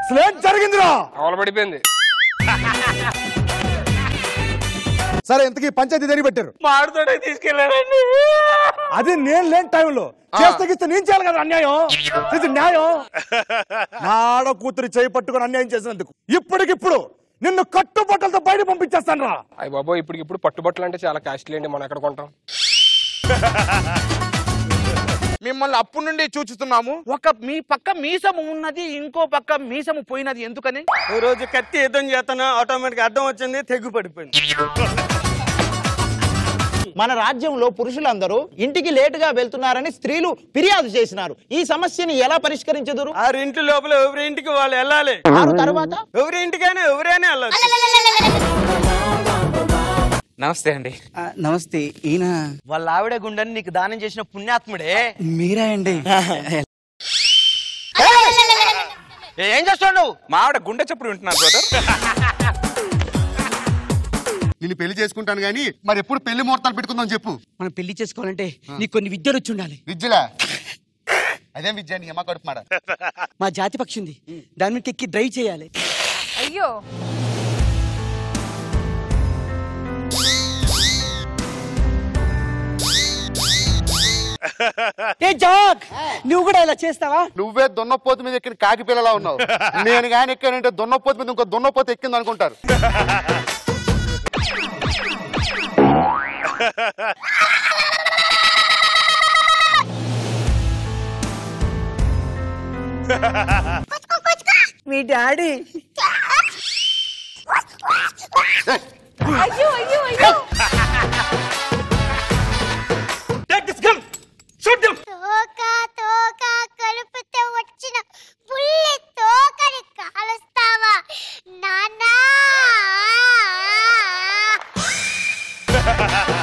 అసలు ఏం జరిగిందిరా అవల పడిపోయింది సరే ఇంతకీ పంచాయతీ దేని పెట్టారు మాడుతోనే తీసుకెళ్ళానండి అది నేను లేని టైంలో చేస్తే గిస్తే నేను చేయాలి కదా అన్యాయం ఇది న్యాయం నా ఆడ కూతురు చేయి పట్టుకొని అన్యాయం చేసినందుకు ఇప్పటికిప్పుడు నిన్ను కట్టుబట్టలతో బయట పంపించేస్తాను రా అయ్య బాబో ఇప్పటికిప్పుడు పట్టుబట్టలు అంటే చాలా కాస్ట్లీ అండి మనం ఎక్కడ కొంటాం మిమ్మల్ని అప్పు నుండి చూచుతున్నాము ఒక మీ పక్క మీసము ఉన్నది ఇంకో పక్క మీసము పోయినది ఎందుకని ఓ రోజు కత్తి యుద్ధం చేస్తాను ఆటోమేటిక్ అడ్డం వచ్చింది తెగ్గు పడిపోయింది మన రాజ్యంలో పురుషులందరూ ఇంటికి లేటుగా వెళ్తున్నారని స్త్రీలు ఫిర్యాదు చేసినారు ఈ సమస్యని ఎలా పరిష్కరించదురు ఆరు ఇంటి లోపల ఎవరి ఇంటికి వాళ్ళు వెళ్ళాలి ఆరు తర్వాత ఎవరి ఇంటికైనా ఎవరైనా వెళ్ళాలి నమస్తే అండి నమస్తే ఈయన వాళ్ళ ఆవిడ గుండెని నీకు దానం చేసిన పుణ్యాత్ముడే మీరా అండి ఏం చేస్తాడు మా ఆవిడ గుండె చప్పుడు వింటున్నారు బ్రదర్ నిన్ను పెళ్లి చేసుకుంటాను గానీ మరి ఎప్పుడు పెళ్లి ముహూర్తాలు పెట్టుకుందాం చెప్పు మనం పెళ్లి చేసుకోవాలంటే నీకు కొన్ని విద్యలు వచ్చి ఉండాలి విద్యలా అదేం విద్య నీ అమ్మ కడుపు మాడ మా జాతి పక్షి ఉంది దాని మీద ఎక్కి డ్రైవ్ చేయాలి అయ్యో ఏ జాక్ నువ్వు కూడా ఇలా చేస్తావా నువ్వే దున్నపోతు మీద ఎక్కిన కాకి పిల్లలా ఉన్నావు నేను కానీ ఎక్కానంటే దున్నపోతు మీద ఇంకో దున్నపోతు ఎక్కింది అనుకుంటారు మీ డాడీ అయ్యో అయ్యో అయ్యో తోక తోక కలుపుతో వచ్చిన పుల్లి తోకని కాలుస్తావా నాన్నా